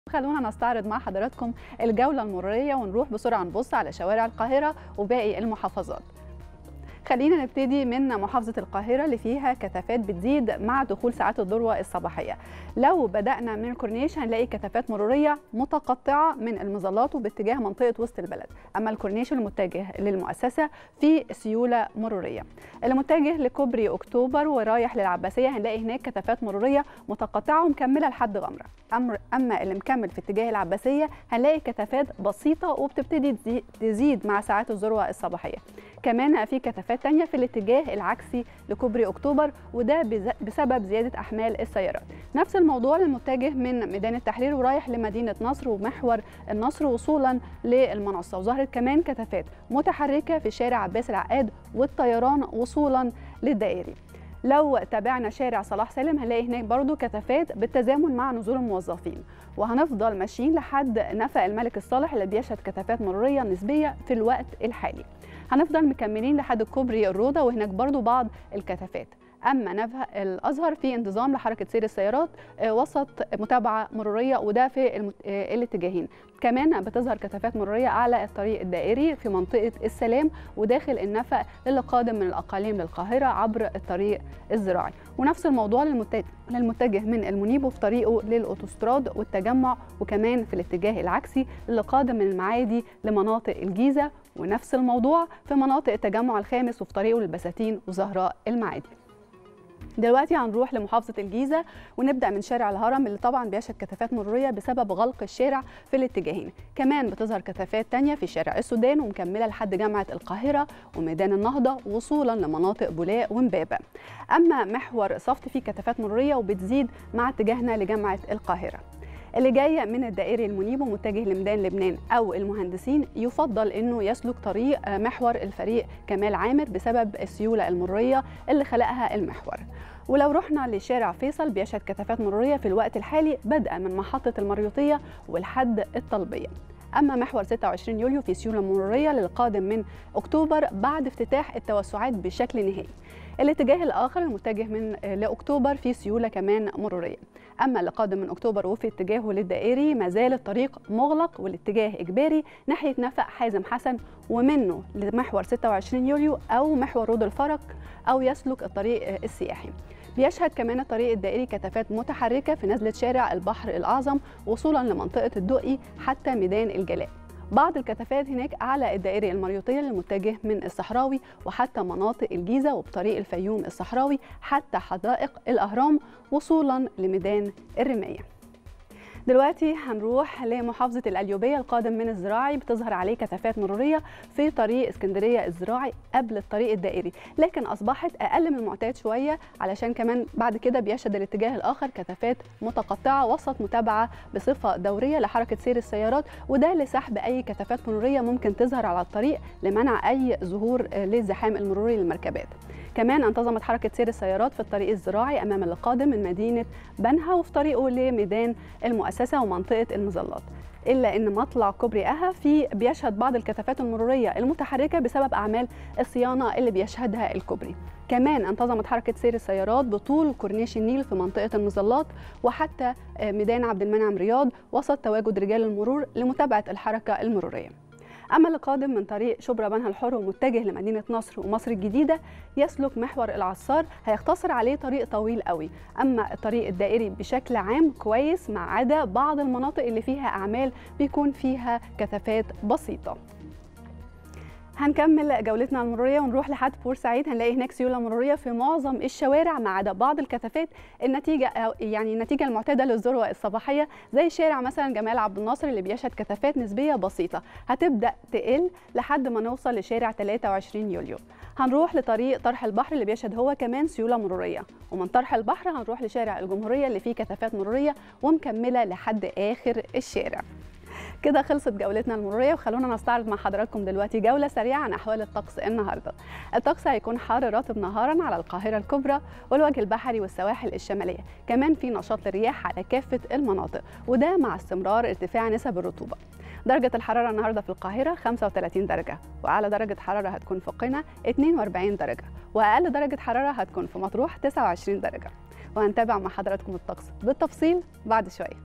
خلونا نستعرض مع حضراتكم الجولة المرورية ونروح بسرعة نبص على شوارع القاهرة وباقي المحافظات خلينا نبتدي من محافظة القاهرة اللي فيها كثافات بتزيد مع دخول ساعات الذروة الصباحية لو بدأنا من الكورنيش هنلاقي كثافات مرورية متقطعة من المظلات وباتجاه منطقة وسط البلد أما الكورنيش المتجه للمؤسسة في سيولة مرورية المتجه لكوبري أكتوبر ورايح للعباسية هنلاقي هناك كثافات مرورية متقطعة ومكملة لحد غمرة أما اللي مكمل في اتجاه العباسية هنلاقي كثافات بسيطة وبتبتدي تزيد مع ساعات الذروة الصباحية كمان في كثافات تانية في الاتجاه العكسي لكوبري أكتوبر وده بسبب زيادة أحمال السيارات نفس الموضوع للمتجه من ميدان التحرير ورايح لمدينة نصر ومحور النصر وصولا للمنصة وظهرت كمان كثافات متحركة في شارع عباس العقاد والطيران وصولا للدائري لو تابعنا شارع صلاح سالم هنلاقي هناك برضو كثافات بالتزامن مع نزول الموظفين وهنفضل ماشيين لحد نفق الملك الصالح اللي بيشهد كثافات مرورية نسبية في الوقت الحالي هنفضل مكملين لحد كوبري الروضة وهناك برضو بعض الكثافات اما نفق الازهر في انتظام لحركه سير السيارات وسط متابعه مروريه وده في الاتجاهين كمان بتظهر كثافات مروريه على الطريق الدائري في منطقه السلام وداخل النفق للي قادم من الاقاليم للقاهره عبر الطريق الزراعي ونفس الموضوع للمتجه من المنيب وفي طريقه للاوتوستراد والتجمع وكمان في الاتجاه العكسي اللي قادم من المعادي لمناطق الجيزه ونفس الموضوع في مناطق التجمع الخامس وفي طريقه للبساتين وزهراء المعادي دلوقتي هنروح لمحافظة الجيزة ونبدأ من شارع الهرم اللي طبعا بيشهد كثافات مرورية بسبب غلق الشارع في الاتجاهين كمان بتظهر كثافات تانية في شارع السودان ومكملة لحد جامعة القاهرة وميدان النهضة وصولا لمناطق بولاق ومبابة أما محور صفت فيه كثافات مرورية وبتزيد مع اتجاهنا لجامعة القاهرة اللي جاي من الدائري المنيب ومتجه لميدان لبنان او المهندسين يفضل انه يسلك طريق محور الفريق كمال عامر بسبب السيوله المروريه اللي خلقها المحور ولو رحنا لشارع فيصل بيشهد كثافات مروريه في الوقت الحالي بدءا من محطه المريوطيه والحد الطلبيه اما محور 26 يوليو في سيوله مروريه للقادم من اكتوبر بعد افتتاح التوسعات بشكل نهائي الاتجاه الاخر المتجه من لاكتوبر في سيوله كمان مروريه اما اللي قادم من اكتوبر وفي اتجاهه للدائري ما زال الطريق مغلق والاتجاه اجباري ناحيه نفق حازم حسن ومنه لمحور 26 يوليو او محور رود الفرج او يسلك الطريق السياحي بيشهد كمان الطريق الدائري كثافات متحركه في نزله شارع البحر الاعظم وصولا لمنطقه الدقي حتى ميدان الجلاء بعض الكثافات هناك على الدائري المريوطية المتجه من الصحراوي وحتى مناطق الجيزة وبطريق الفيوم الصحراوي حتى حدائق الأهرام وصولا لميدان الرماية دلوقتي هنروح لمحافظة القليوبية القادم من الزراعي بتظهر عليه كثافات مرورية في طريق اسكندرية الزراعي قبل الطريق الدائري لكن أصبحت أقل من المعتاد شوية علشان كمان بعد كده بيشهد الاتجاه الآخر كثافات متقطعة وسط متابعة بصفة دورية لحركة سير السيارات وده لسحب أي كثافات مرورية ممكن تظهر على الطريق لمنع أي ظهور للزحام المروري للمركبات كمان انتظمت حركة سير السيارات في الطريق الزراعي أمام القادم من مدينة بنها وفي طريقه لميدان المؤسسة ومنطقة المظلات إلا أن مطلع كوبري أها في بيشهد بعض الكثافات المرورية المتحركة بسبب أعمال الصيانة اللي بيشهدها الكوبري كمان انتظمت حركة سير السيارات بطول كورنيش النيل في منطقة المظلات وحتى ميدان عبد المنعم رياض وسط تواجد رجال المرور لمتابعة الحركة المرورية اما اللي قادم من طريق شبرا بنها الحر ومتجه لمدينه نصر ومصر الجديده يسلك محور العصار هيختصر عليه طريق طويل قوي اما الطريق الدائري بشكل عام كويس ما عدا بعض المناطق اللي فيها اعمال بيكون فيها كثافات بسيطه هنكمل جولتنا المروريه ونروح لحد بورسعيد هنلاقي هناك سيوله مروريه في معظم الشوارع ما عدا بعض الكثافات النتيجه يعني النتيجه المعتاده للذروه الصباحيه زي شارع مثلا جمال عبد الناصر اللي بيشهد كثافات نسبيه بسيطه هتبدا تقل لحد ما نوصل لشارع 23 يوليو هنروح لطريق طرح البحر اللي بيشهد هو كمان سيوله مروريه ومن طرح البحر هنروح لشارع الجمهوريه اللي فيه كثافات مروريه ومكمله لحد اخر الشارع كده خلصت جولتنا المروريه وخلونا نستعرض مع حضراتكم دلوقتي جوله سريعه عن احوال الطقس النهارده. الطقس هيكون حار رطب نهارا على القاهره الكبرى والوجه البحري والسواحل الشماليه، كمان في نشاط للرياح على كافه المناطق وده مع استمرار ارتفاع نسب الرطوبه. درجة الحرارة النهاردة في القاهرة 35 درجة وأعلى درجة حرارة هتكون في قنا 42 درجة وأقل درجة حرارة هتكون في مطروح 29 درجة وهنتابع مع حضراتكم الطقس بالتفصيل بعد شوية